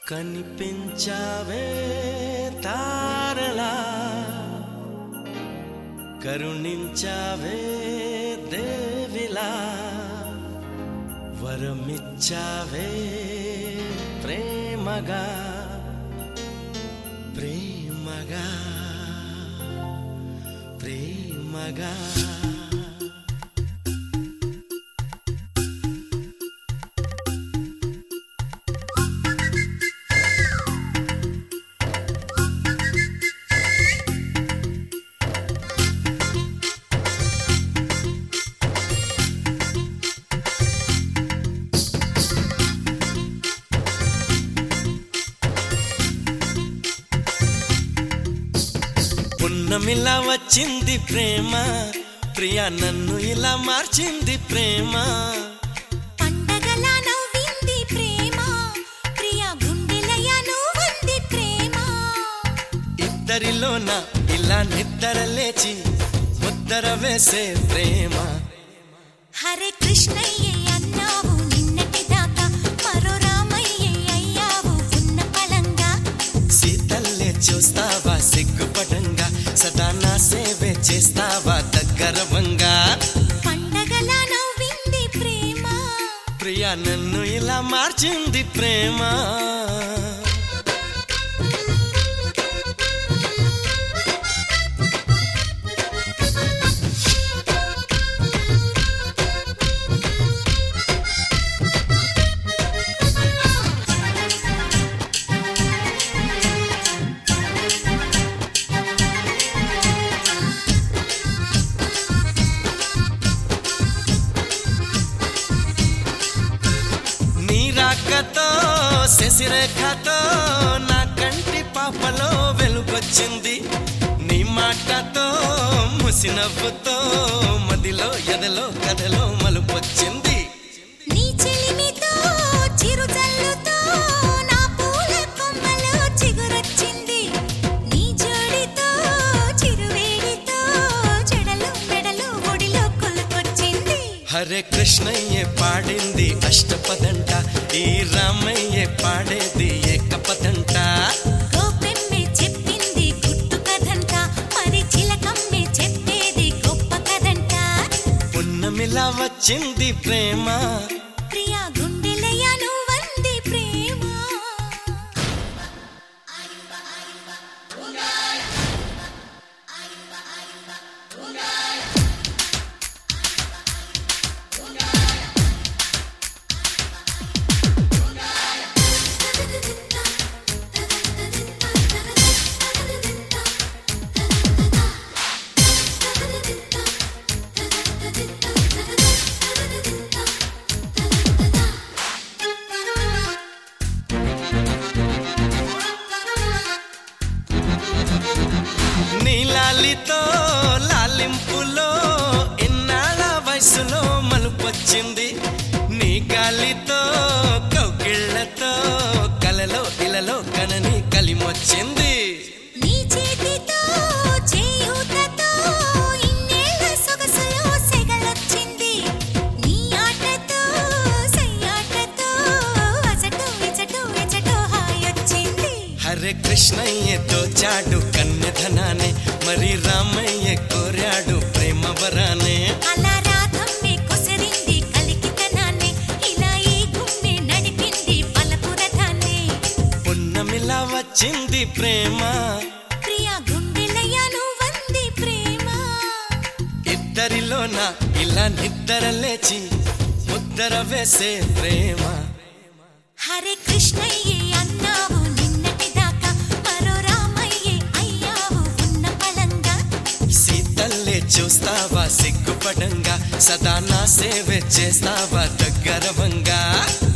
కనిపించావే తారలా కరుణించావే దేవిలా వరమిచ్చావే ప్రేమగా ప్రేమగా ప్రేమగా పున్నమిలా వచ్చింది ప్రేమ ప్రియా నన్ను ఇలా మార్చింది ప్రేమ పండగలా నవ్వింది ప్రేమ ప్రియ గుండెలయ నువ్వుంది ప్రేమ ఇద్దరిలోన ఇలా నిద్ర లేచి ముద్దర వేసే ప్రేమ హరే కృష్ణయ్య అన్నావు నిన్నటి దాకా మరో రామయ్య అయ్యావు ఉన్న పలంగా సీతల్లే చూస్తావా సిగ్గుపడంగా సదా నా సేవే చేస్తావా దగ్గరవంగా పండగలా నవ్వింది ప్రేమ ప్రియా నన్ను ఇలా మార్చింది ప్రేమ నీ రాకతో శశిరేఖతో నా కంటి పాపలో వెలుగొచ్చింది నీ మాటతో ముసినవ్వుతో మదిలో ఎదలో కథలో మలుపొచ్చింది నీ చెలిమితో చిరుజల్లుతో నా పూల కొమ్మలో చిగురొచ్చింది నీ జోడితో చిరువేడితో చెడలు మెడలు ఒడిలో కొలుకొచ్చింది హరే కృష్ణయ్య పాడింది అష్టపదంట ఈ రామయ్య పాడేది ఏకపదంట గోపెమ్మె చెప్పింది గుట్టు కథంట మరి చిలకమ్మె చెప్పేది గొప్ప కథంట పున్నమిలా వచ్చింది ప్రేమ ప్రియా గుండెలయ నువ్వంది ప్రేమ నీలాలితో లాలింపులో ఇన్నాళ్ళ వయసులో మలుపొచ్చింది నీ గాలితో కౌగిళ్లతో కలలో ఇలలో కనని కలిమొచ్చింది నీ చేతితో చేయూతతో ఇన్నేళ్ల సొగసులో సెగలొచ్చింది నీ ఆటతో సయ్యాటతో అచటు ఇచటు ఇచటు హాయొచ్చింది హరే కృష్ణయ్యతో చాడు కన్యధనానే మరి రామయ్య కోరాడు ప్రేమ వరానే అలా రాధమ్మే కొసరింది కలికితనాన్ని ఇలా ఈ గుమ్మె నడిపింది పలపురథాన్ని పున్నమిలా వచ్చింది ప్రేమ ప్రియా గుండెలయ నువ్వంది ప్రేమ ఇద్దరిలోన ఇలా నిద్ర లేచి ముద్దర వేసే ప్రేమ హరే కృష్ణయ్యే అన్నావు నిన్నటి దాకా మరో రామయ్యే అయ్యావు ఉన్న పలంగా సీతల్లే చూస్తావా సిగ్గుపడంగా సదా నా సేవే చేస్తావా దగ్గరవంగా